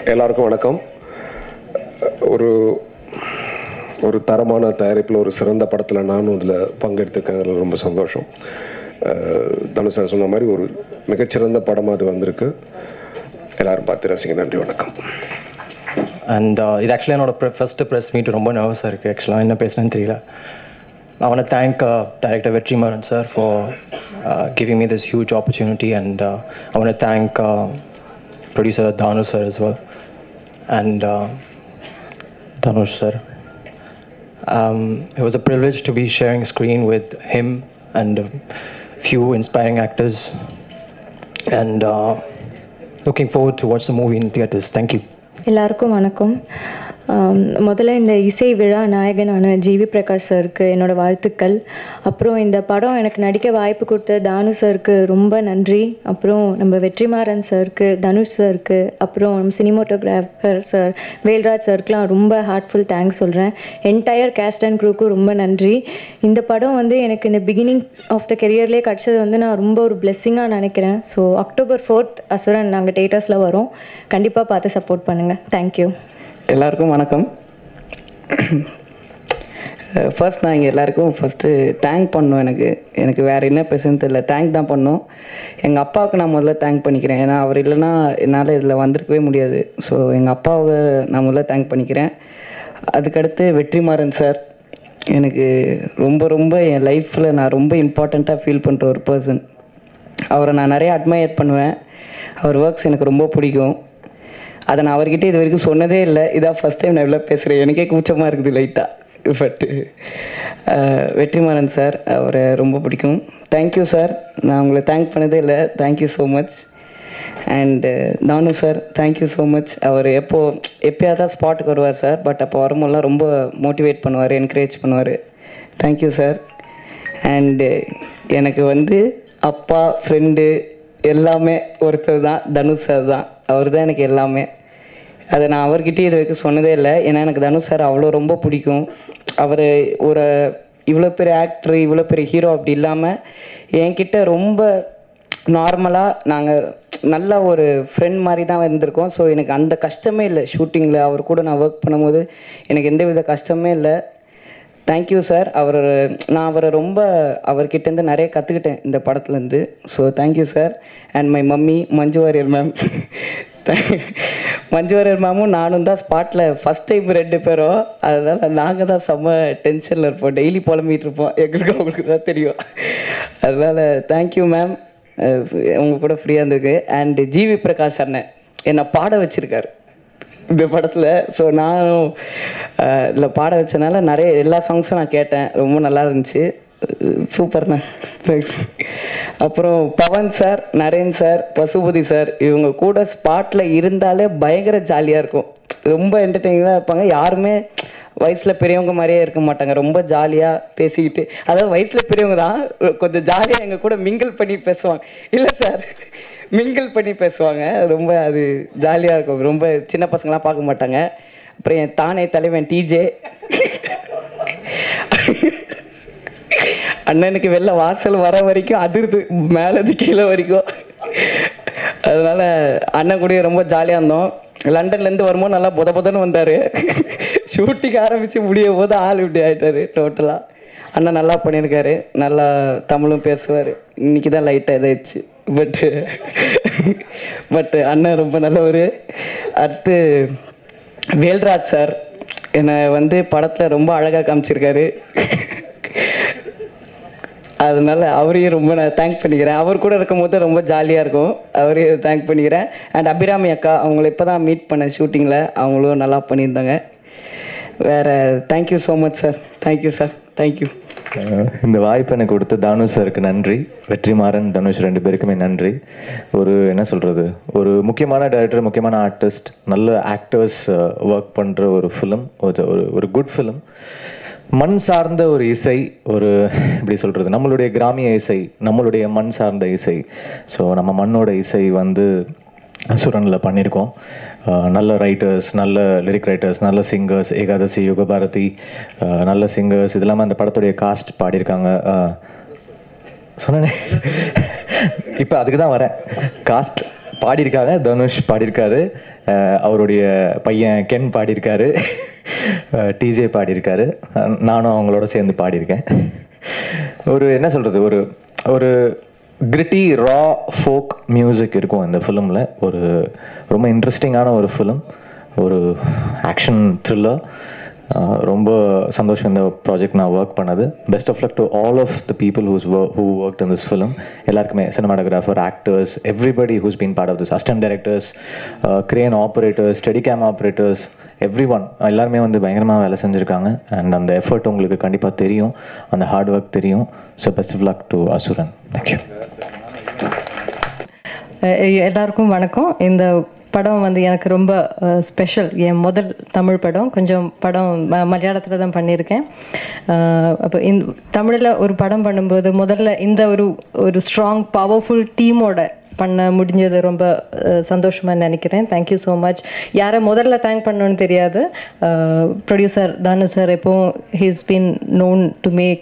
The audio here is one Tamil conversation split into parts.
எல்லாருக்கும் வணக்கம் ஒரு ஒரு தரமான தயாரிப்பில் ஒரு சிறந்த படத்தில் நானும் இதில் பங்கெடுத்துக்கிறதுல ரொம்ப சந்தோஷம் அஹ், தனுஷ் சார் சொன்ன மாதிரி ஒரு மிகச்சிறந்த படமாக அது வந்திருக்கு எல்லாரும் பார்த்து ரசிங்க நன்றி வணக்கம் அண்ட் இது ஆக்சுவலி என்னோட ஃபஸ்ட்டு ப்ரெஸ் மீட் ரொம்ப நர்வஸாக இருக்குது ஆக்சுவலாக என்ன பேசுகிறேன்னு தெரியல I want to thank uh, Director Vetrimaran sir for uh, giving me this huge opportunity, and uh, I want to thank uh, producer Danu sir as well, and uh, Dhanush sir. Um, it was a privilege to be sharing screen with him and a few inspiring actors, and uh, looking forward to watch the movie in theaters. Thank you. எல்லாருக்கும் வணக்கம் ஆம், முதல்ல இந்த இசை விழா நாயகனான ஜிவி பிரகாஷ் சருக்கு என்னோட வாழ்த்துக்கள் அப்புறம் இந்த படம் எனக்கு நடிக்க வாய்ப்பு கொடுத்த தானு சருக்கு ரொம்ப நன்றி அப்புறம் நம்ம வெற்றிமாறன் சருக்கு தனுஷ் சருக்கு அப்புறம் நம்ம சினிமோட்டோகிராஃபர் சார் வேல்ராஜ் சருக்குலாம் ரொம்ப ஹார்ட்ஃபுல் தேங்க்ஸ் சொல்கிறேன் என்டையர் கேஸ்ட் அண்ட் க்ரூக்கும் ரொம்ப நன்றி இந்த படம் வந்து எனக்கு இந்த பிகினிங் ஆஃப் த கெரியர்லேயே கிடச்சது வந்து நான் ரொம்ப ஒரு பிளெஸ்ஸிங்காக நினைக்கிறேன் ஸோ அக்டோபர் ஃபோர்த் அசுரன் நாங்கள் தேட்டர்ஸில் வரோம் கண்டிப்பாக பார்த்து சப்போர்ட் பண்ணுங்கள் தேங்க்யூ எல்லாருக்கும் வணக்கம் ஃபர்ஸ்ட் நான் இங்கே எல்லாருக்கும் ஃபஸ்ட்டு தேங்க் பண்ணணும் எனக்கு எனக்கு வேறு என்ன பேசுன்னு தெரியல தேங்க் தான் பண்ணணும் எங்கள் அப்பாவுக்கு நான் முதல்ல தேங்க் பண்ணிக்கிறேன் ஏன்னா அவர் இல்லைன்னா என்னால் இதில் வந்திருக்கவே முடியாது ஸோ எங்கள் அப்பாவை நான் முதல்ல தேங்க் பண்ணிக்கிறேன் அதுக்கடுத்து வெற்றிமாறன் சார் எனக்கு ரொம்ப ரொம்ப என் லைஃப்பில் நான் ரொம்ப இம்பார்ட்டண்ட்டாக ஃபீல் பண்ணுற ஒரு பர்சன் அவரை நான் நிறைய அட்மையர் பண்ணுவேன் அவர் ஒர்க்ஸ் எனக்கு ரொம்ப பிடிக்கும் அதை நான் அவர்கிட்ட இது வரைக்கும் சொன்னதே இல்லை இதான் ஃபஸ்ட் டைம் நான் இவ்வளோ பேசுகிறேன் எனக்கே கூச்சமாக இருக்குது லைட்டாக பட்டு வெற்றிமாறன் சார் அவரை ரொம்ப பிடிக்கும் தேங்க்யூ சார் நான் உங்களை தேங்க் பண்ணதே இல்லை thank you so much and Thanu sir thank you so much அவர் எப்போ எப்போயாவது தான் ஸ்பாட்டுக்கு வருவார் சார் பட் அப்போ வரும்போதெல்லாம் ரொம்ப மோட்டிவேட் பண்ணுவார் என்கரேஜ் பண்ணுவார் தேங்க்யூ சார் அண்டு எனக்கு வந்து அப்பா ஃப்ரெண்டு எல்லாமே ஒருத்தர் தான் தனுஷ் சார் தான் அவர் தான் எனக்கு எல்லாமே அதை நான் அவர்கிட்டயே இது வரைக்கும் சொன்னதே இல்லை ஏன்னா எனக்கு தனுஷ் சார் அவ்வளோ ரொம்ப பிடிக்கும் அவர் ஒரு இவ்வளோ பெரிய ஆக்டர் இவ்வளோ பெரிய ஹீரோ அப்படி இல்லாமல் என்கிட்ட ரொம்ப நார்மலாக நாங்கள் நல்ல ஒரு ஃப்ரெண்ட் மாதிரி தான் இருந்திருக்கோம் ஸோ எனக்கு அந்த கஷ்டமே இல்லை ஷூட்டிங்கில் அவர் கூட நான் ஒர்க் பண்ணும்போது எனக்கு எந்த வித கஷ்டமே இல்லை தேங்க்யூ சார் அவர் நான் அவரை ரொம்ப அவர்கிட்டேருந்து நிறைய கற்றுக்கிட்டேன் இந்த படத்துலேருந்து so thank you sir and my mummy Manju Warrier ma'am Manju Warrier மேமும் நானும் தான் ஸ்பாட்டில் ஃபஸ்ட் டைம் ரெண்டு பேரும் அதனால் நாங்கள் தான் செம்ம டென்ஷனில் இருப்போம் டெய்லி புலம்பிகிட்டு இருப்போம் எங்களுக்கு அவங்களுக்கு தான் தெரியும் அதனால் தேங்க்யூ மேம் உங்கள் கூட ஃப்ரீயாக இருந்ததுக்கு அண்ட் ஜிவி பிரகாஷ் அண்ணன் என்னை பாட வச்சுருக்காரு இந்த படத்தில் ஸோ நானும் இதில் பாட வச்சனால நிறைய எல்லா சாங்ஸும் நான் கேட்டேன் ரொம்ப நல்லா இருந்துச்சு சூப்பர்ண்ணா அப்புறம் Pavan sir Naren sir Pasupathi sir இவங்க கூட ஸ்பாட்டில் இருந்தாலே பயங்கர ஜாலியாக இருக்கும் ரொம்ப என்டர்டெய்னிங்காக இருப்பாங்க யாருமே வயசில் பெரியவங்க மாதிரியே இருக்க மாட்டாங்க ரொம்ப ஜாலியாக பேசிக்கிட்டு அதாவது வயசில் பெரியவங்க தான் கொஞ்சம் ஜாலியாக எங்கள் கூட மிங்கிள் பண்ணி பேசுவாங்க இல்லை சார் மிங்கிள் பண்ணி பேசுவாங்க ரொம்ப அது ஜாலியாக இருக்கும் ரொம்ப சின்ன பசங்களாம் பார்க்க மாட்டாங்க அப்புறம் என் தானே தலைவன் டிஜே அண்ணனுக்கு வெளில வாசல் வர வரைக்கும் அதிர்து மேலேருந்து கீழே வரைக்கும் அதனால அண்ணன் கூடயே ரொம்ப ஜாலியாக இருந்தோம் லண்டன்லேருந்து வரும்போது நல்லா புத புதன்னு வந்தார் ஷூட்டிங் ஆரம்பித்து முடியும் போது ஆள் இப்படி ஆகிட்டாரு டோட்டலாக அண்ணன் நல்லா பண்ணியிருக்காரு நல்லா தமிழும் பேசுவார் இன்னைக்கு தான் லைட்டாக இதாயிடுச்சு பட்டு பட் அண்ணன் ரொம்ப நல்லவர் அடுத்து வேல்ராஜ் சார் என்னை வந்து படத்தில் ரொம்ப அழகாக காமிச்சிருக்காரு அதனால அவரையும் ரொம்ப நான் தேங்க் பண்ணிக்கிறேன் அவர் கூட இருக்கும்போது ரொம்ப ஜாலியாக இருக்கும் அவரையும் தேங்க் பண்ணிக்கிறேன் அண்ட் அபிராமி அக்கா அவங்கள இப்போ தான் மீட் பண்ணேன் ஷூட்டிங்கில் அவங்களும் நல்லா பண்ணியிருந்தாங்க வேறு thank you so much sir thank you sir thank you uh இந்த வாய்ப்பு எனக்கு கொடுத்த தானு சாருக்கு நன்றி வெற்றிமாறன் தனுஷ் ரெண்டு பேருக்குமே நன்றி ஒரு என்ன சொல்கிறது ஒரு முக்கியமான டைரக்டர் முக்கியமான ஆர்டிஸ்ட் நல்ல ஆக்டர்ஸ் ஒர்க் பண்ணுற ஒரு ஃபிலிம் ஒரு ஒரு- ஒரு குட் ஃபிலிம் மண் சார்ந்த ஒரு இசை ஒரு எப்படி சொல்கிறது நம்மளுடைய கிராமிய இசை நம்மளுடைய மண் சார்ந்த இசை ஸோ நம்ம மண்ணோட இசை வந்து சுரனில் பண்ணியிருக்கோம் அஹ் நல்ல ரைட்டர்ஸ் நல்ல லிரிக் ரைட்டர்ஸ் நல்ல சிங்கர்ஸ் ஏகாதசி யுகபாரதி அஹ் நல்ல சிங்கர்ஸ் இது இல்லாமல் அந்த படத்துடைய காஸ்ட் பாடியிருக்காங்க அஹ் சொன்னேனே இப்போ அதுக்கு தான் வரேன் காஸ்ட் பாடியிருக்காங்க தனுஷ் பாடியிருக்காரு அஹ் அவருடைய பையன் கென் பாடியிருக்காரு டிஜே பாடியிருக்காரு அஹ் நானும் அவங்களோட சேர்ந்து பாடியிருக்கேன் ஒரு என்ன சொல்கிறது ஒரு ஒரு கிரிட்டி ரா ஃபோக் மியூசிக் இருக்கும் இந்த ஃபிலிமில் ஒரு ரொம்ப இன்ட்ரெஸ்டிங்கான ஒரு ஃபிலிம் ஒரு ஆக்ஷன் த்ரில்லர் ரொம்ப சந்தோஷம் இந்த ப்ராஜெக்ட் நான் ஒர்க் பண்ணது best of luck to all of the people whose who work in this film எல்லாருக்குமே cinematographer actors everybody who's been part of this assistant directors crane operators steady cam operators every one எல்லாருமே வந்து பயங்கரமாக வேலை செஞ்சுருக்காங்க அண்ட் அந்த எஃபர்ட் உங்களுக்கு கண்டிப்பாக தெரியும் அந்த ஹார்ட் ஒர்க் தெரியும் so best of luck to Asuran thank you uh எல்லாருக்கும் வணக்கம் இந்த படம் வந்து எனக்கு ரொம்ப ஸ்பெஷல் என் முதல் தமிழ் படம் கொஞ்சம் படம் ம- மலையாளத்தில் தான் பண்ணியிருக்கேன் அஹ் அப்போ இந்த தமிழில் ஒரு படம் பண்ணும்போது முதல்ல இந்த ஒரு ஒரு ஸ்ட்ராங் பவர்ஃபுல் டீமோட பண்ண முடிஞ்சது ரொம்ப அஹ், சந்தோஷமா நினைக்கிறேன் தேங்க்யூ ஸோ மச் யாரை முதல்ல தேங்க் பண்ணணும்னு தெரியாது ப்ரொடியூசர் தானு சார் எப்போ he's been known to make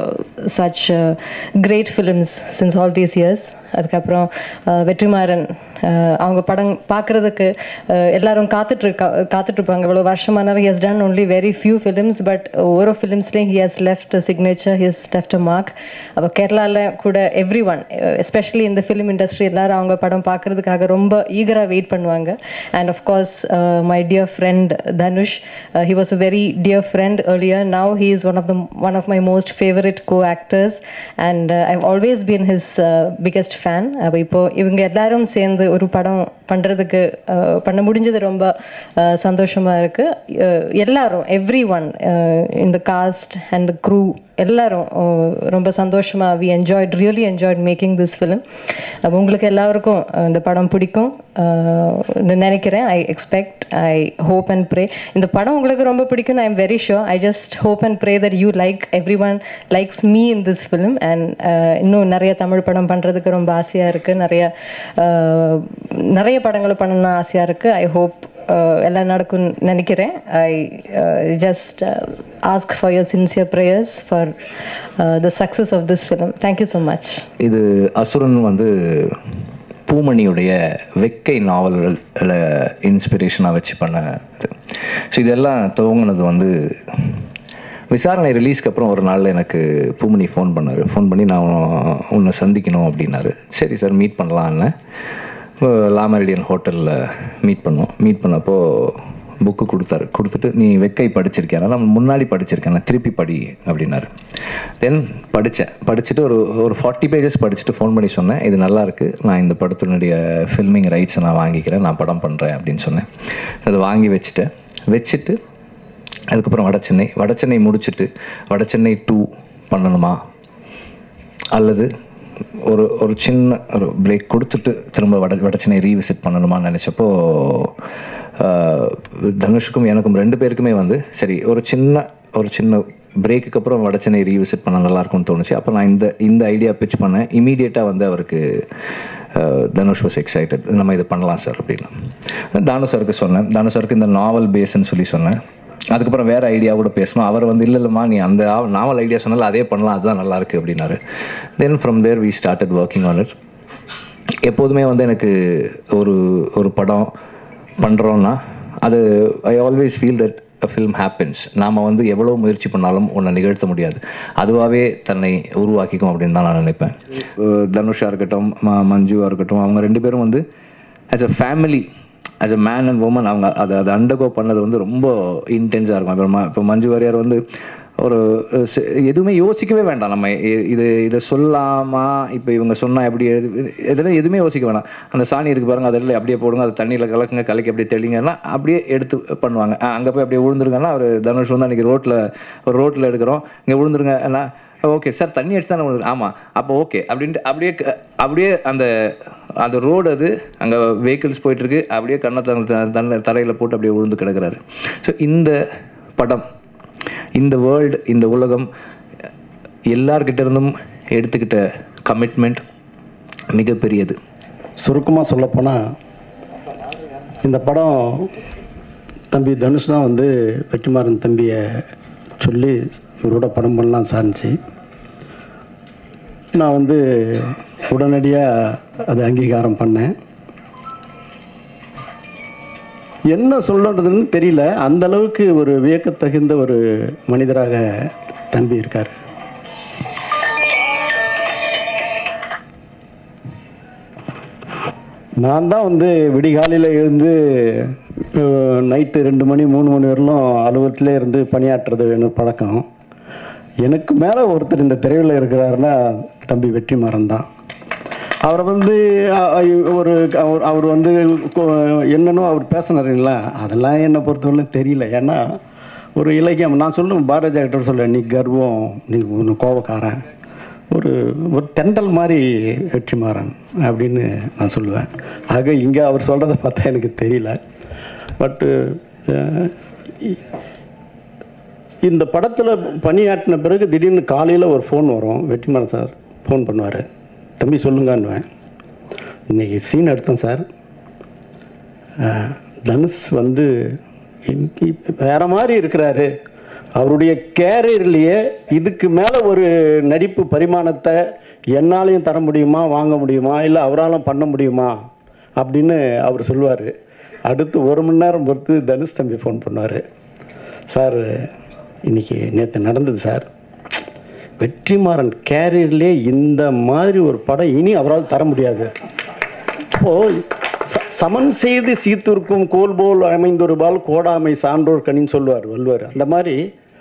such great films since all these years அதுக்கப்புறம் அஹ், வெற்றிமாறன் அஹ், அவங்க படம் பார்க்குறதுக்கு எல்லாரும் காத்துட்ருக்கா காத்துட்ருப்பாங்க இவ்வளோ வருஷமானாலும் has done only very few films but ஒரு ஃபிலிம்ஸ்லேயும் he has left signature his left mark அப்போ கேரளாவில் கூட எவ்ரி ஒன் எஸ்பெஷலி இந்த ஃபிலிம் இண்டஸ்ட்ரி எல்லாரும் அவங்க படம் பார்க்குறதுக்காக ரொம்ப ஈகராக வெயிட் பண்ணுவாங்க and of course my dear friend Dhanush he was a very dear friend earlier now he is one of the one of my most favorite co-actors and uh, I've always been his uh, biggest fan அப்போ இப்போ இவங்க எல்லாரும் சேர்ந்து ஒரு படம் பண்ணுறதுக்கு பண்ண முடிஞ்சது ரொம்ப uh, சந்தோஷமா இருக்கு Uh, எல்லாரும் எவ்ரி ஒன் இந்த காஸ்ட் அண்ட் த க்ரூ எல்லாரும் uh, ரொம்ப சந்தோஷமா we enjoyed really enjoyed making this film உங்களுக்கு எல்லாருக்கும் uh, இந்த படம் பிடிக்கும் uh, ன்னு நினைக்கிறேன் I expect I hope and pray இந்த படம் உங்களுக்கு ரொம்ப பிடிக்கும் I am very sure I just hope and pray that you like every one likes me in this film and இன்னும் நிறைய தமிழ் படம் பண்ணுறதுக்கு ரொம்ப ஆசையாக இருக்குது நிறைய uh, நிறைய படங்களை பண்ணணும்னு ஆசையாக இருக்குது ஐ ஹோப் எல்லாம் நடக்கும்னு நினைக்கிறேன் I just ask for your sincere prayers for the success of this film thank you so much இது அசுரன் வந்து பூமணியுடைய வெக்கை நாவல்களை இன்ஸ்பிரேஷனாக வச்சு பண்ண இது ஸோ இதெல்லாம் துவங்கினது வந்து விசாரணை ரிலீஸ்க்கு அப்புறம் ஒரு நாள் எனக்கு பூமணி ஃபோன் பண்ணார் ஃபோன் பண்ணி நான் உன்னை சந்திக்கணும் அப்படின்னாரு சரி சார் மீட் பண்ணலான்னு லாமரிடியன் ஹோட்டலில் மீட் பண்ணோம் மீட் பண்ணப்போ புக்கு கொடுத்தாரு கொடுத்துட்டு நீ வெக்கை படிச்சிருக்கியா நான் முன்னாடி படிச்சிருக்கேன் நான் திருப்பி படி அப்படின்னாரு தென் படித்தேன் படிச்சுட்டு ஒரு ஒரு ஃபார்ட்டி பேஜஸ் படிச்சுட்டு ஃபோன் பண்ணி சொன்னேன் இது நல்லா இருக்கு நான் இந்த படத்தினுடைய ஃபில்மிங் ரைட்ஸை நான் வாங்கிக்கிறேன் நான் படம் பண்ணுறேன் அப்படின்னு சொன்னேன் அதை வாங்கி வச்சுட்டேன் வச்சுட்டு அதுக்கப்புறம் வடசென்னை வடசென்னை முடிச்சுட்டு வடசென்னை டூ பண்ணணுமா அல்லது ஒரு ஒரு சின்ன ஒரு பிரேக் கொடுத்துட்டு திரும்ப வட வடச்சென்னை ரீவிசிட் பண்ணணுமான்னு நினச்சப்போ ஆஹ், தனுஷுக்கும் எனக்கும் ரெண்டு பேருக்குமே வந்து சரி ஒரு சின்ன ஒரு சின்ன பிரேக்குக்கு அப்புறம் வடச்சென்னை ரீவிசிட் பண்ண நல்லா இருக்கும்னு தோணுச்சு அப்போ நான் இந்த இந்த ஐடியா பிச் பண்ணேன் இமீடியட்டாக வந்து அவருக்கு ஆஹ், தனுஷ் வாஸ் எக்ஸைட்டட் நம்ம இது பண்ணலாம் சார் அப்படின்னு தானு சாருக்கு சொன்னேன் தானு சாருக்கு இந்த நாவல் பேஸ்ன்னு சொல்லி சொன்னேன் அதுக்கப்புறம் வேறு ஐடியா கூட பேசணும் அவர் வந்து இல்லை இல்லைம்மா நீ அந்த நாவல் ஐடியா சொன்னாலும் அதே பண்ணலாம் அதுதான் நல்லா இருக்கு அப்படின்னாரு then from there we started working on it எப்போதுமே வந்து எனக்கு ஒரு ஒரு படம் பண்ணுறோன்னா அது I always feel that a film happens நாம் வந்து எவ்வளோ முயற்சி பண்ணாலும் ஒன்றை நிகழ்த்த முடியாது அதுவாகவே தன்னை உருவாக்கிக்கும் அப்படின்னு தான் நான் நினைப்பேன் அஹ் தனுஷா இருக்கட்டும் ம- மஞ்சுவா இருக்கட்டும் அவங்க ரெண்டு பேரும் வந்து as a family as a man and woman அவங்க அதை அதை அண்டர்கோ பண்ணது வந்து ரொம்ப இன்டென்ஸாக இருக்கும் அப்புறமா இப்போ மஞ்சு வாரியார் வந்து ஒரு அஹ், செ- எதுவுமே யோசிக்கவே வேண்டாம் நம்ம இ- இது இதை சொல்லாமா இப்போ இவங்க சொன்னால் எப்படி எழுது இதெல்லாம் எதுவுமே யோசிக்க வேணாம் அந்த சாணி இருக்கு பாருங்க அதில் அப்படியே போடுங்க அது தண்ணியில் கலக்குங்க கலக்கி அப்படியே தெளிங்கன்னா அப்படியே எடுத்து பண்ணுவாங்க அங்கே போய் அப்படியே விழுந்துருங்கன்னா அவர் தனுஷ் வந்து அன்றைக்கி ரோட்டில் ஒரு ரோட்டில் எடுக்கிறோம் இங்கே விழுந்துருங்க என்ன ஓகே சார் தண்ணி அடிச்சு தானே விழுந்துரு ஆமாம் அப்போ ஓகே அப்படின்ட்டு அப்படியே க- அப்படியே அந்த அந்த ரோடு அது அங்கே வெஹிக்கிள்ஸ் போயிட்டுருக்கு அப்படியே கண்ணத்தை தண்ணி தரையில் போட்டு அப்படியே விழுந்து கிடக்குறாரு ஸோ இந்த படம் இந்த வேர்ல்டு இந்த உலகம் எல்லார்கிட்ட இருந்தும் எடுத்துக்கிட்ட கமிட்மெண்ட் மிகப்பெரியது சுருக்கமாக சொல்லப்போனால் இந்த படம் தம்பி தனுஷ் தான் வந்து வெற்றிமாறன் தம்பியை சொல்லி இவரோட படம் பண்ணலாம் சார்ந்துச்சு நான் வந்து உடனடியாக அதை அங்கீகாரம் பண்ணேன் என்ன சொல்லன்றதுன்னு தெரியல அந்த அளவுக்கு ஒரு வியக்கத்தகுந்த ஒரு மனிதராக தம்பி இருக்கார் நான் தான் வந்து விடிகாலையில் எழுந்து நைட்டு ரெண்டு மணி மூணு மணி வரலும் அலுவலகத்திலே இருந்து பணியாற்றுறது எனக்கு பழக்கம் எனக்கு மேலே ஒருத்தர் இந்த திரையில் இருக்கிறாருன்னா தம்பி வெற்றிமாறன் தான் அவரை வந்து அ- அ- ஒரு அவர் அவர் வந்து கொ- என்னன்னோ அவர் பேசினாருங்களா அதெல்லாம் என்னை பொறுத்தவரையிலும் தெரியல ஏன்னா ஒரு இலக்கியம் நான் சொல்லுவேன் பாரதிய கிட்ட சொல்லுவேன் நீ கர்வம் நீ ஒன்று கோபக்காரன் ஒரு ஒரு தெண்டல் மாதிரி வெற்றிமாறன் அப்படின்னு நான் சொல்லுவேன் ஆக இங்கே அவர் சொல்கிறத பார்த்தா எனக்கு தெரியல பட்டு இந்த படத்தில் பணியாற்றின பிறகு திடீர்னு காலையில் ஒரு ஃபோன் வரும் வெற்றிமாறன் சார் ஃபோன் பண்ணுவார் தம்பி சொல்லுங்கன்னுவேன் இன்னைக்கு சீன் எடுத்தேன் சார் அஹ், தனுஷ் வந்து இங்க- இப்ப வேற மாதிரி இருக்கிறாரு அவருடைய கேரியர்லேயே இதுக்கு மேலே ஒரு நடிப்பு பரிமாணத்தை என்னாலையும் தர முடியுமா வாங்க முடியுமா இல்லை அவராலும் பண்ண முடியுமா அப்படின்னு அவர் சொல்லுவார் அடுத்து ஒரு மணி நேரம் பொறுத்து தனுஷ் தம்பி ஃபோன் பண்ணார் சார் இன்னைக்கு நேற்று நடந்தது சார் வெற்றிமாறன் கேரியர்லேயே இந்த மாதிரி ஒரு படம் இனி அவரால் தர முடியாது இப்போ ச- சமன் செய்து சீர்திருக்கும் கோல் போல் அமைந்தொருபால் கோடாமை சான்றோர் கனின்னு சொல்லுவார் வள்ளுவர் அந்த மாதிரி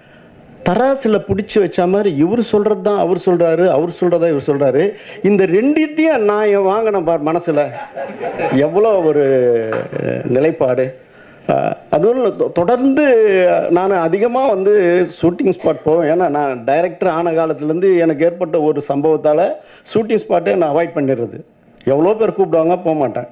தராசில் பிடிச்சி வச்ச மாதிரி இவர் சொல்கிறது தான் அவர் சொல்கிறாரு அவர் சொல்கிறதா இவர் சொல்கிறாரு இந்த ரெண்டுத்தையும் நான் என் வாங்கினேன் பார் மனசில் எவ்வளோ ஒரு அஹ், நிலைப்பாடு அஹ், அதுவும் இல்ல, தொ- தொடர்ந்து நான் அதிகமாக வந்து ஷூட்டிங் ஸ்பாட் போவேன் ஏன்னா நான் டைரக்டர் ஆன காலத்துலேருந்து எனக்கு ஏற்பட்ட ஒரு சம்பவத்தால் ஷூட்டிங் ஸ்பாட்டே நான் அவாய்ட் பண்ணிடுறது எவ்வளோ பேர் கூப்பிடுவாங்க போக மாட்டேன்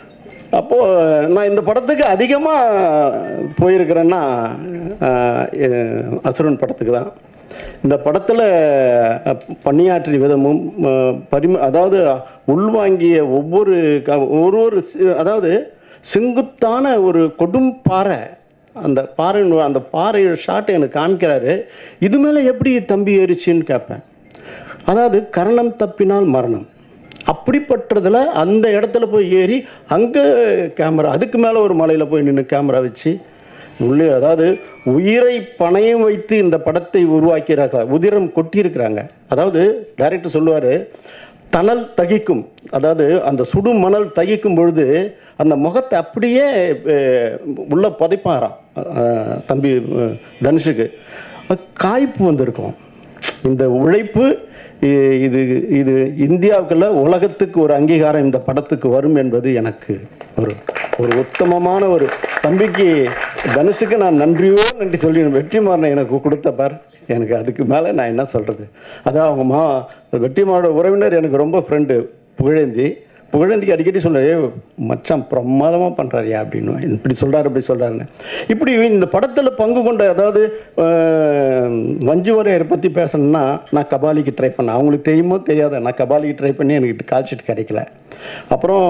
அப்போது நான் இந்த படத்துக்கு அதிகமாக போயிருக்கிறேன்னா ஆஹ், அஹ், அசுரன் படத்துக்கு தான் இந்த படத்தில் பணியாற்றிய விதமும் அஹ், பரிம அதாவது உள்வாங்கிய ஒவ்வொரு க ஒரு ஒரு சி- அதாவது செங்குத்தான ஒரு கொடும் பாறை அந்த பாறை அந்த பாறை ஷாட்டை எனக்கு காமிக்கிறாரு இது மேலே எப்படி தம்பி ஏறிச்சின்னு கேட்பேன் அதாவது கரணம் தப்பினால் மரணம் அப்படிப்பட்டதில் அந்த இடத்துல போய் ஏறி அங்கே கேமரா அதுக்கு மேலே ஒரு மலையில் போய் நின்று கேமரா வச்சு உள்ளே அதாவது உயிரை பணையம் வைத்து இந்த படத்தை உருவாக்கிறார்கள் உதிரம் கொட்டியிருக்கிறாங்க அதாவது டைரக்டர் சொல்லுவார் தணல் தகிக்கும் அதாவது அந்த சுடு மணல் தகிக்கும் பொழுது அந்த முகத்தை அப்படியே அஹ், உள்ள புதைப்பாராம் அஹ், தம்பி அஹ், தனுஷுக்கு அது காய்ப்பு வந்திருக்கும் இந்த உழைப்பு இ- இது இது இந்தியாவுக்குள்ள உலகத்துக்கு ஒரு அங்கீகாரம் இந்த படத்துக்கு வரும் என்பது எனக்கு ஒரு ஒரு உத்தமமான ஒரு தம்பிக்கு தனுஷுக்கு நான் நன்றியோ நன்றி சொல்லி வெற்றிமாறனை எனக்கு கொடுத்த பார் எனக்கு அதுக்கு மேலே நான் என்ன சொல்கிறது அதான் அவங்க மா வெற்றிமாறோட உறவினர் எனக்கு ரொம்ப ஃப்ரெண்டு புகழேந்தி புகழேந்திக்கு அடிக்கடி சொல்ல "ஏய், மச்சான் பிரமாதமாக பண்ணுறாரியா அப்படின்னு இப்படி சொல்கிறாரு இப்படி சொல்கிறாருன்னு இப்படி இந்த படத்தில் பங்கு கொண்ட அதாவது அஹ், மஞ்சு வாரியரை பற்றி பேசணும்னா நான் கபாலிக்கு ட்ரை பண்ணேன் அவங்களுக்கு தெரியுமோ தெரியாத நான் கபாலிக்கு ட்ரை பண்ணி எனக்கு கால் ஷீட் கிடைக்கல அப்புறம்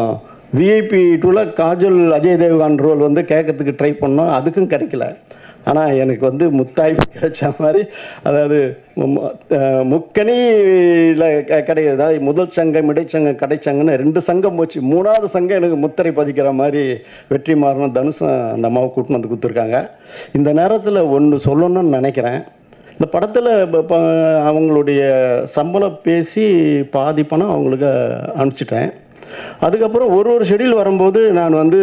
விஐபி டூவில் காஜல் அஜய் தேவ்கான் ரோல் வந்து கேட்கறதுக்கு ட்ரை பண்ணோம் அதுக்கும் கிடைக்கல ஆனால் எனக்கு வந்து முத்தாய்ப்பு கிடைச்ச மாதிரி அதாவது மு- அஹ் முக்கணியில் கிடையாது அதாவது முதல் சங்கம் இடைச்சங்கம் கடைச்சங்கம்னு ரெண்டு சங்கம் போச்சு மூணாவது சங்கம் எனக்கு முத்திரை பதிக்கிற மாதிரி வெற்றி மாறணும் தனுஷம் அந்த அம்மாவை கூட்டின்னு வந்து கொடுத்துருக்காங்க இந்த நேரத்தில் ஒன்று சொல்லணும்னு நினைக்கிறேன் இந்த படத்தில் அவங்களுடைய சம்பளம் பேசி பாதி பணம் அவங்களுக்கு அனுப்பிச்சிட்டேன் அதுக்கப்புறம் ஒரு ஒரு ஷெடியூல் வரும்போது நான் வந்து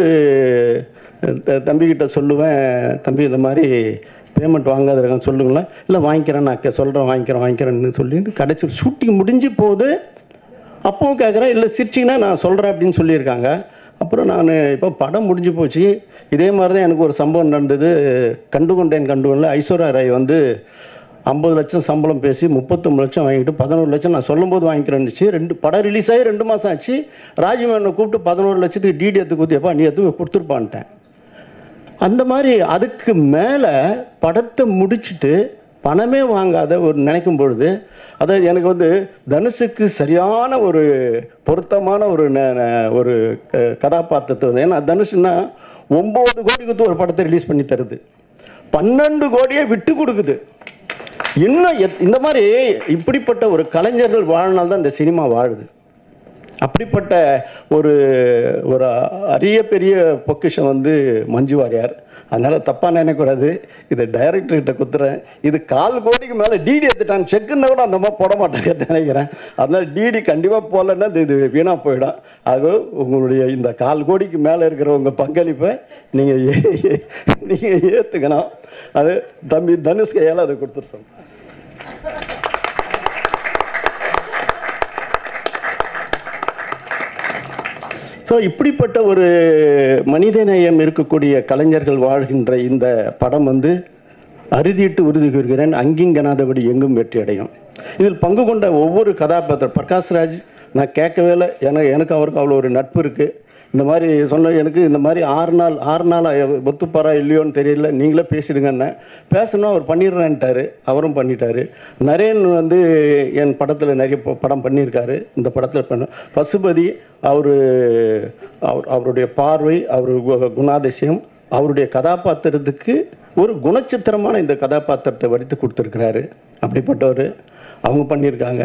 த- தம்பிக்கிட்ட சொல்லுவேன் தம்பி இந்த மாதிரி பேமெண்ட் வாங்காத இருக்கான்னு சொல்லுங்களேன் இல்லை வாங்கிக்கிறேன் நான் கே- சொல்கிறேன் வாங்கிக்கிறேன் வாங்கிக்கிறேன்னு சொல்லி கடைசி ஷூட்டிங் முடிஞ்சு போகுது அப்பவும் கேட்குறேன் இல்லை சிரிச்சிங்கன்னா நான் சொல்கிறேன் அப்படின்னு சொல்லியிருக்காங்க அப்புறம் நான் இப்போ படம் முடிஞ்சு போச்சு இதே மாதிரி தான் எனக்கு ஒரு சம்பவம் நடந்தது கண்டு கொண்டேன் கண்டு கொண்டேன் ஐஸ்வர்யா ராய் வந்து ஐம்பது லட்சம் சம்பளம் பேசி முப்பத்தொம்பது லட்சம் வாங்கிட்டு பதினோரு லட்சம் நான் சொல்லும்போது வாங்கிக்கிறேன்னுச்சு ரெண்டு படம் ரிலீஸ் ஆகி ரெண்டு மாதம் ஆச்சு ராஜ்மேனை கூப்பிட்டு பதினோரு லட்சத்துக்கு டிடி எடுத்து கொடுத்தியப்பா நீ எதுவும் கொடுத்துருப்பான்ட்டேன் அந்த மாதிரி அதுக்கு மேலே படத்தை முடிச்சுட்டு பணமே வாங்காத ஒரு நினைக்கும் பொழுது அதாவது எனக்கு வந்து தனுஷுக்கு சரியான ஒரு பொருத்தமான ஒரு ந- ந- ஒரு க- கதாபாத்திரத்தை வந்து ஏன்னா தனுஷுன்னா ஒம்பது கோடி கொடுத்து ஒரு படத்தை ரிலீஸ் பண்ணி தருது பன்னெண்டு கோடியை விட்டு கொடுக்குது இன்னும் எத்- இந்த மாதிரி இப்படிப்பட்ட ஒரு கலைஞர்கள் வாழ்நாள் தான் இந்த சினிமா வாழுது அப்படிப்பட்ட ஒரு ஒரு அரிய பெரிய பொக்கிஷம் வந்து மஞ்சு வாரியார் அதனால் தப்பாக நினைக்கக்கூடாது இதை டைரக்டர்கிட்ட குத்துறேன் இது கால் கோடிக்கு மேலே டிடி எடுத்துட்டாங்க செக்குன்னா கூட அந்த மாதிரி போட மாட்டேங்கன்னு நினைக்கிறேன் அதனால் டிடி கண்டிப்பாக போகலன்னா இது இது வீணாக போயிடும் ஆக உங்களுடைய இந்த கால் கோடிக்கு மேலே இருக்கிற உங்கள் பங்களிப்பை நீங்கள் நீங்கள் ஏற்றுக்கணும் அது தம்பி தனுஷ் கையால் அதை கொடுத்துரு சொன்னேன் ஸோ இப்படிப்பட்ட ஒரு மனிதநேயம் இருக்கக்கூடிய கலைஞர்கள் வாழ்கின்ற இந்த படம் வந்து அறுதிட்டு உறுதி கூறுகிறேன் அங்கிங்கனாதபடி எங்கும் வெற்றி அடையும் இதில் பங்கு கொண்ட ஒவ்வொரு கதாபாத்திரம் பிரகாஷ்ராஜ் நான் கேட்கவே இல்லை எனக்கு எனக்கு அவருக்கு அவ்வளோ ஒரு நட்பு இருக்குது இந்த மாதிரி சொன்ன எனக்கு இந்த மாதிரி ஆறு நாள் ஆறு நாள் ஒத்துப்பாரா இல்லையோன்னு தெரியல நீங்களே பேசிடுங்கன்னு பேசணும் அவர் பண்ணிடுறேன்ட்டாரு அவரும் பண்ணிட்டாரு நரேன் வந்து என் படத்தில் நிறைய ப- படம் பண்ணியிருக்காரு இந்த படத்தில் பண்ண பசுபதி அவர் அவர் அவருடைய பார்வை அவர் கு- குணாதிசயம் அவருடைய கதாபாத்திரத்துக்கு ஒரு குணச்சித்திரமான இந்த கதாபாத்திரத்தை வடித்து கொடுத்துருக்கிறாரு அப்படிப்பட்டவர் அவங்க பண்ணியிருக்காங்க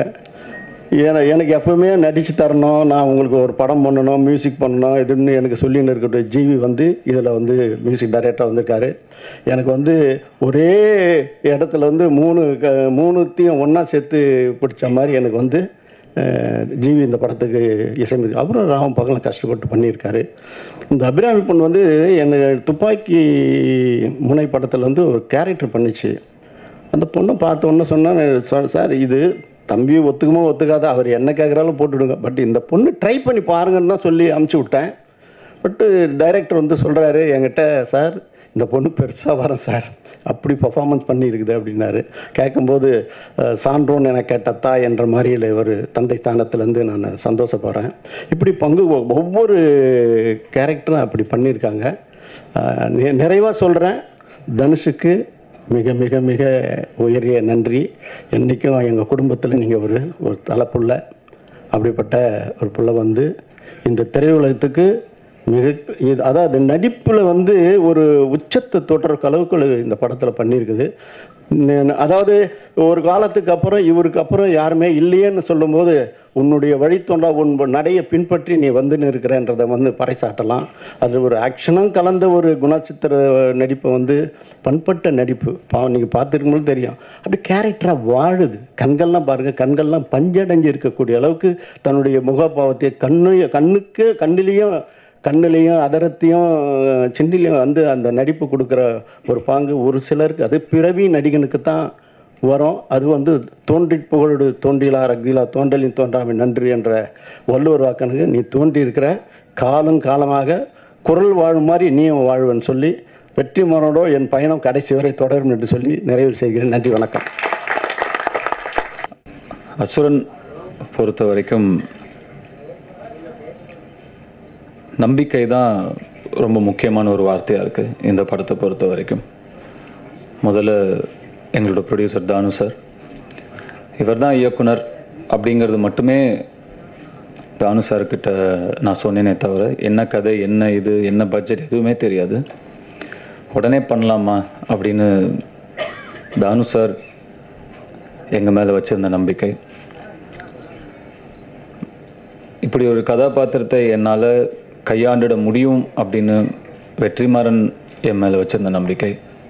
ஏன்னா எனக்கு எப்பவுமே நடித்து தரணும் நான் உங்களுக்கு ஒரு படம் பண்ணணும் மியூசிக் பண்ணணும் இதுன்னு எனக்கு சொல்லின்னு இருக்கக்கூடிய ஜிவி வந்து இதில் வந்து மியூசிக் டைரக்டர் வந்திருக்காரு எனக்கு வந்து ஒரே இடத்துல வந்து மூணு க மூணுத்தையும் ஒன்றா சேர்த்து பிடிச்ச மாதிரி எனக்கு வந்து அஹ், ஜிவி இந்த படத்துக்கு இசையமைச்சு அப்புறம் ராம பகலாம் கஷ்டப்பட்டு பண்ணியிருக்காரு இந்த அபிராமி பொண்ணு வந்து எனக்கு துப்பாக்கி முனை படத்தில் வந்து ஒரு கேரக்டர் பண்ணிச்சு அந்த பொண்ணை பார்த்த உடனே சொன்னால் சார் இது தம்பி ஒத்துக்குமோ ஒத்துக்காத அவர் என்ன கேட்குறாலும் போட்டுவிடுங்க பட் இந்த பொண்ணு ட்ரை பண்ணி பாருங்கன்னு தான் சொல்லி அமுச்சு விட்டேன் பட்டு டைரக்டர் வந்து சொல்கிறாரு என்கிட்ட சார் இந்த பொண்ணு பெருசாக வரும் சார் அப்படி பர்ஃபார்மன்ஸ் பண்ணியிருக்குது அப்படின்னாரு கேட்கும்போது அஹ், சான்றோன் என கேட்டத்தா என்ற மாதிரியில் ஒரு தந்தை ஸ்தானத்துலேருந்து நான் சந்தோஷப்படுறேன் இப்படி பங்கு ஒ- ஒவ்வொரு கேரக்டரும் அப்படி பண்ணியிருக்காங்க அஹ், நி- நிறைவாக சொல்கிறேன் தனுஷுக்கு மிக மிக மிக உயரிய நன்றி என்றைக்கும் எங்கள் குடும்பத்தில் நீங்கள் ஒரு ஒரு தலைப்புள்ள அப்படிப்பட்ட ஒரு புள்ள வந்து இந்த திரையுலகத்துக்கு மிக இது அதாவது நடிப்பில் வந்து ஒரு உச்சத்தை தொட்டுற அளவுக்கு இந்த படத்தில் பண்ணியிருக்குது ந- அதாவது ஒரு காலத்துக்கு அப்புறம் இவருக்கு அப்புறம் யாருமே இல்லையேன்னு சொல்லும்போது உன்னுடைய வழித்தோன்றா உன் நடையை பின்பற்றி நீ வந்துன்னு இருக்கிறன்றதை வந்து பறைசாட்டலாம் அது ஒரு ஆக்ஷனும் கலந்த ஒரு குணச்சித்திர நடிப்பை வந்து பண்பட்ட நடிப்பு பாவம் நீங்கள் பார்த்துருக்கும்போது தெரியும் அப்படி கேரக்டராக வாழுது கண்கள்லாம் பாருங்கள் கண்கள்லாம் பஞ்சடைஞ்சு இருக்கக்கூடிய அளவுக்கு தன்னுடைய முகபாவத்தை கண்ணு கண்ணுக்கு கண்ணிலையும் கண்ணுலேயும் அதரத்தையும் சிண்டிலையும் வந்து அந்த நடிப்பு கொடுக்குற ஒரு பாங்கு ஒரு சிலருக்கு அது பிறவி நடிகனுக்கு தான் வரும் அது வந்து தோன்றி புகழோடு தோன்றிலா ரக்திலா தோன்றலின் தோன்றாமை நன்றி என்ற வள்ளுவர் வாக்கனுக்கு நீ தோன்றி இருக்கிற காலம் காலமாக குரல் வாழும் மாதிரி நீயும் வாழ்வன்னு சொல்லி வெற்றி மரோடோ என் பயணம் கடைசி வரை தொடரும் என்று சொல்லி நிறைவு செய்கிறேன் நன்றி வணக்கம் அசுரன் பொறுத்த வரைக்கும் நம்பிக்கை தான் ரொம்ப முக்கியமான ஒரு வார்த்தையாக இருக்குது இந்த படத்தை பொறுத்த வரைக்கும் முதல்ல எங்களோட ப்ரொடியூசர் தானு சார் இவர் தான் இயக்குனர் அப்படிங்கிறது மட்டுமே தானு சார்கிட்ட நான் சொன்னேனே தவிர என்ன கதை என்ன இது என்ன பட்ஜெட் எதுவுமே தெரியாது உடனே பண்ணலாமா அப்படின்னு தானு சார் எங்கள் மேலே வச்சிருந்த நம்பிக்கை இப்படி ஒரு கதாபாத்திரத்தை என்னால் கையாண்டிட முடியும் அப்படின்னு வெற்றிமாறன் என் மேலே வச்சிருந்த நம்பிக்கை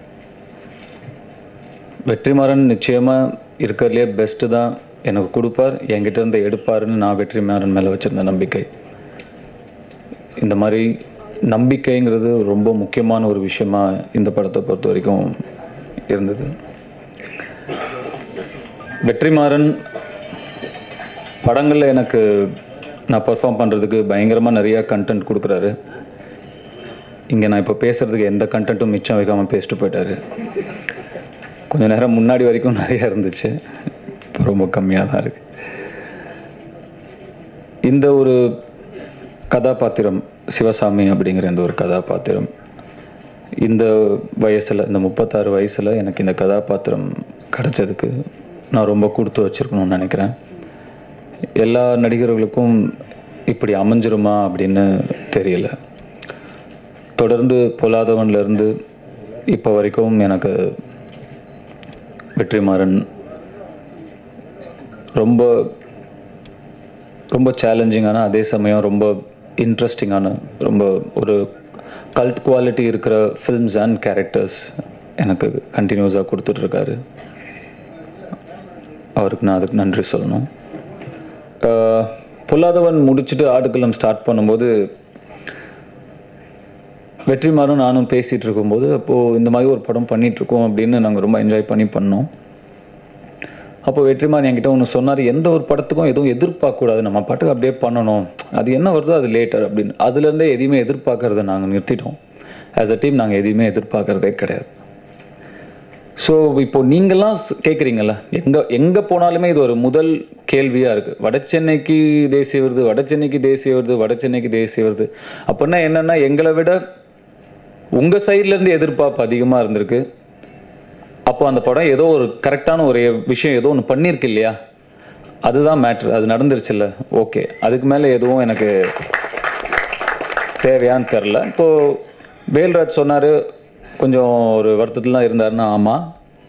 வெற்றிமாறன் நிச்சயமாக இருக்கிறதுலே பெஸ்ட்டு தான் எனக்கு கொடுப்பார் என்கிட்ட இருந்து எடுப்பாருன்னு நான் வெற்றிமாறன் மேலே வச்சிருந்த நம்பிக்கை இந்த மாதிரி நம்பிக்கைங்கிறது ரொம்ப முக்கியமான ஒரு விஷயமா இந்த படத்தை பொறுத்த வரைக்கும் இருந்தது வெற்றிமாறன் படங்களில் எனக்கு நான் பெர்ஃபார்ம் பண்ணுறதுக்கு பயங்கரமாக நிறையா கண்டென்ட் கொடுக்குறாரு இங்கே நான் இப்போ பேசுகிறதுக்கு எந்த கண்டென்ட்டும் மிச்சம் வைக்காமல் பேசிட்டு போயிட்டாரு கொஞ்ச நேரம் முன்னாடி வரைக்கும் நிறையா இருந்துச்சு இப்போ ரொம்ப கம்மியாக தான் இருக்குது இந்த ஒரு கதாபாத்திரம் சிவசாமி அப்படிங்கிற இந்த ஒரு கதாபாத்திரம் இந்த வயசில் இந்த முப்பத்தாறு வயசில் எனக்கு இந்த கதாபாத்திரம் கிடைச்சதுக்கு நான் ரொம்ப கொடுத்து வச்சுருக்கணும்னு நினைக்கிறேன் எல்லா நடிகர்களுக்கும் இப்படி அமைஞ்சிருமா அப்படின்னு தெரியல தொடர்ந்து பொல்லாதவன்லேருந்து இப்போ வரைக்கும் எனக்கு வெற்றிமாறன் ரொம்ப ரொம்ப சேலஞ்சிங்கான அதே சமயம் ரொம்ப இன்ட்ரெஸ்டிங்கான ரொம்ப ஒரு கல்ட் குவாலிட்டி இருக்கிற ஃபில்ம்ஸ் அண்ட் கேரக்டர்ஸ் எனக்கு கண்டினியூஸாக கொடுத்துட்ருக்காரு அவருக்கு நான் அதுக்கு நன்றி சொல்லணும் ஆஹ், பொல்லாதவன் முடிச்சுட்டு ஆடுகளம் ஸ்டார்ட் பண்ணும்போது வெற்றிமாறன் நானும் பேசிகிட்டு இருக்கும்போது அப்போது இந்த மாதிரி ஒரு படம் பண்ணிட்டு இருக்கோம் அப்படின்னு நாங்கள் ரொம்ப என்ஜாய் பண்ணி பண்ணோம் அப்போ வெற்றிமாறன் என்கிட்ட ஒன்று சொன்னார் எந்த ஒரு படத்துக்கும் எதுவும் எதிர்பார்க்கக்கூடாது நம்ம பாட்டுக்கு அப்படியே பண்ணணும் அது என்ன வருதோ அது லேட்டர் அப்படின்னு அதுலேருந்தே எதையுமே எதிர்பார்க்கறத நாங்கள் நிறுத்திட்டோம் ஆஸ் அ டீம் நாங்கள் எதையுமே எதிர்பார்க்கறதே கிடையாது ஸோ இப்போ நீங்கள்லாம் கேட்குறீங்கல்ல எங்கே எங்கே போனாலுமே இது ஒரு முதல் கேள்வியாக இருக்குது வட சென்னைக்கு தேசிய விருது வட சென்னைக்கு தேசிய விருது வட சென்னைக்கு தேசிய விருது அப்படின்னா என்னென்னா எங்களை விட உங்கள் சைட்லேருந்து எதிர்பார்ப்பு அதிகமாக இருந்திருக்கு அப்போ அந்த படம் ஏதோ ஒரு கரெக்டான ஒரு விஷயம் ஏதோ ஒன்று பண்ணியிருக்கு இல்லையா அதுதான் மேட்ரு அது நடந்துருச்சுல்ல ஓகே அதுக்கு மேலே எதுவும் எனக்கு தேவையான்னு தெரில இப்போது வேல்ராஜ் சொன்னார் கொஞ்சம் ஒரு வருத்தத்தில் தான் இருந்தாருன்னா ஆமாம்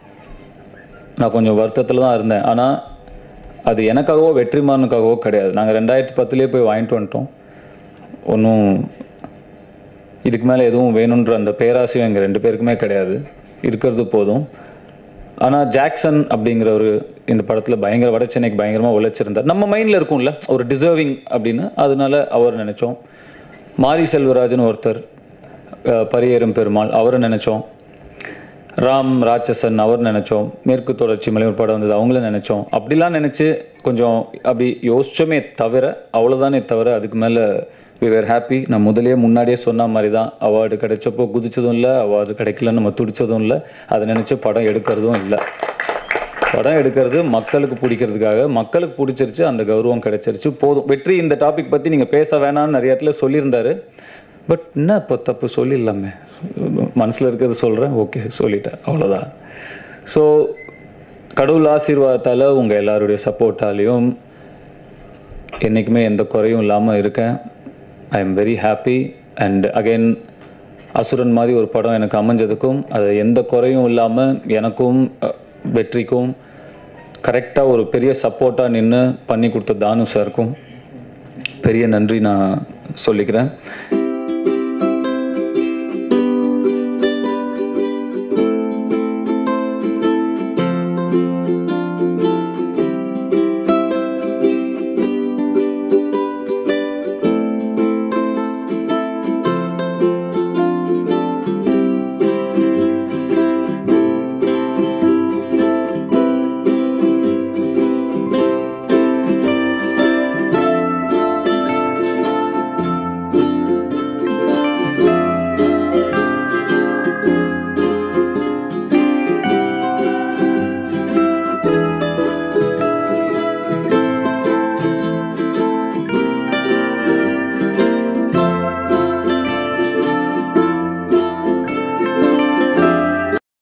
நான் கொஞ்சம் வருத்தத்தில் தான் இருந்தேன் ஆனால் அது எனக்காகவோ வெற்றிமாறனுக்காகவோ கிடையாது நாங்கள் ரெண்டாயிரத்தி பத்துலேயே போய் வாங்கிட்டு வந்துட்டோம் ஒன்றும் இதுக்கு மேலே எதுவும் வேணுன்ற அந்த பேராசையும் எங்கள் ரெண்டு பேருக்குமே கிடையாது இருக்கிறது போதும் ஆனால் ஜாக்சன் அப்படிங்கிற ஒரு இந்த படத்தில் பயங்கர வட சென்னைக்கு பயங்கரமாக உழைச்சிருந்தார் நம்ம மைண்டில் இருக்கும்ல ஒரு டிசர்விங் அப்படின்னு அதனால அவர் நினச்சோம் மாரி செல்வராஜன் ஒருத்தர் அஹ், பரியேறும் பெருமாள் அவரை நினச்சோம் ராம் ராட்சசன் அவர் நினச்சோம் மேற்கு தொடர்ச்சி மலை ஒரு படம் வந்தது அவங்கள நினச்சோம் அப்படிலாம் நினச்சி கொஞ்சம் அப்படி யோசிச்சோமே தவிர அவ்வளோதானே தவிர அதுக்கு மேலே வி வேர் ஹாப்பி நான் முதலே முன்னாடியே சொன்ன மாதிரி தான் அவார்டு கிடைச்சப்போ குதிச்சதும் இல்லை அவார்டு கிடைக்கலன்னு நம்ம துடிச்சதும் இல்லை அதை நினச்சி படம் எடுக்கிறதும் இல்லை படம் எடுக்கிறது மக்களுக்கு பிடிக்கிறதுக்காக மக்களுக்கு பிடிச்சிருச்சு அந்த கௌரவம் கிடைச்சிருச்சு போதும் வெற்றி இந்த டாபிக் பற்றி நீங்கள் பேச வேணாம்னு நிறைய இடத்துல சொல்லியிருந்தாரு பட் என்ன இப்போ தப்பு சொல்லிடலாமே மனசில் இருக்கிறது சொல்கிறேன் ஓகே சொல்லிட்டேன் அவ்வளோதான் ஸோ கடவுள் ஆசீர்வாதத்தால் உங்கள் எல்லாருடைய சப்போர்ட்டாலையும் என்றைக்குமே எந்த குறையும் இல்லாமல் இருக்கேன் I am very happy and again Asuran மாதிரி ஒரு படம் எனக்கு அமைஞ்சதுக்கும் அது எந்த குறையும் இல்லாமல் எனக்கும் அஹ், வெற்றிக்கும் கரெக்டாக ஒரு பெரிய சப்போர்ட்டாக நின்று பண்ணி கொடுத்த தானு சாருக்கும் பெரிய நன்றி நான் சொல்லிக்கிறேன்